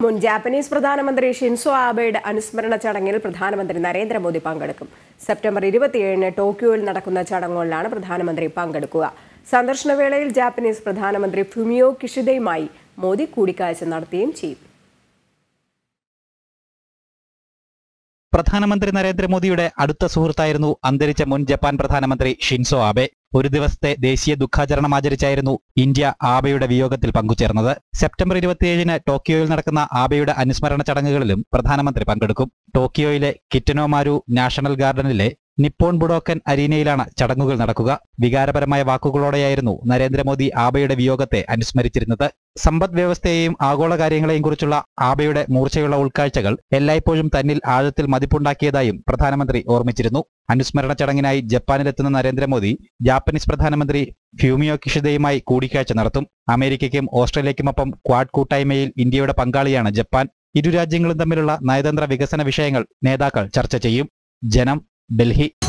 മുൻ ജാപ്പനീസ് പ്രധാനമന്ത്രി ഷിൻസോ ആബെയുടെ അനുസ്മരണ ചടങ്ങിൽ പ്രധാനമന്ത്രി നരേന്ദ്രമോദി പങ്കെടുക്കും സെപ്റ്റംബർ ഇരുപത്തിയേഴിന് ടോക്കിയോയിൽ നടക്കുന്ന ചടങ്ങുകളിലാണ് പ്രധാനമന്ത്രി പങ്കെടുക്കുക സന്ദർശനവേളയിൽ ജാപ്പനീസ് പ്രധാനമന്ത്രി ഫുമിയോ കിഷിദയുമായി മോദി കൂടിക്കാഴ്ച നടത്തുകയും ചെയ്യും പ്രധാനമന്ത്രി നരേന്ദ്രമോദിയുടെ അടുത്ത സുഹൃത്തായിരുന്നു അന്തരിച്ച മുൻ ജപ്പാൻ പ്രധാനമന്ത്രി ഷിൻസോ ആബെ ഒരു ദിവസത്തെ ദേശീയ ദുഃഖാചരണം ആചരിച്ചായിരുന്നു ഇന്ത്യ ആബെയുടെ വിയോഗത്തിൽ പങ്കുചേർന്നത് സെപ്റ്റംബർ ഇരുപത്തിയേഴിന് ടോക്കിയോയിൽ നടക്കുന്ന ആബെയുടെ അനുസ്മരണ ചടങ്ങുകളിലും പ്രധാനമന്ത്രി പങ്കെടുക്കും ടോക്കിയോയിലെ കിറ്റനോമാരു നാഷണൽ ഗാർഡനിലെ നിപ്പോൺ ബുഡോക്കൻ അരീനയിലാണ് ചടങ്ങുകൾ നടക്കുക വികാരപരമായ വാക്കുകളോടെയായിരുന്നു നരേന്ദ്രമോദി ആബെയുടെ വിയോഗത്തെ അനുസ്മരിച്ചിരുന്നത് സമ്പദ് വ്യവസ്ഥയെയും ആഗോള കാര്യങ്ങളെയും കുറിച്ചുള്ള ആബെയുടെ മൂർച്ചയുള്ള ഉൾക്കാഴ്ചകൾ എല്ലായ്പ്പോഴും തന്നിൽ ആഴത്തിൽ മതിപ്പുണ്ടാക്കിയതായും പ്രധാനമന്ത്രി ഓർമ്മിച്ചിരുന്നു അനുസ്മരണ ചടങ്ങിനായി ജപ്പാനിലെത്തുന്ന നരേന്ദ്രമോദി ജാപ്പനീസ് പ്രധാനമന്ത്രി ഫ്യൂമിയോ കിഷിദയുമായി കൂടിക്കാഴ്ച നടത്തും അമേരിക്കയ്ക്കും ഓസ്ട്രേലിയയ്ക്കുമൊപ്പം ക്വാഡ് കൂട്ടായ്മയിൽ ഇന്ത്യയുടെ പങ്കാളിയാണ് ജപ്പാൻ ഇരു രാജ്യങ്ങളും തമ്മിലുള്ള നയതന്ത്ര വികസന വിഷയങ്ങൾ നേതാക്കൾ ചർച്ച ചെയ്യും ജനം ഡൽഹി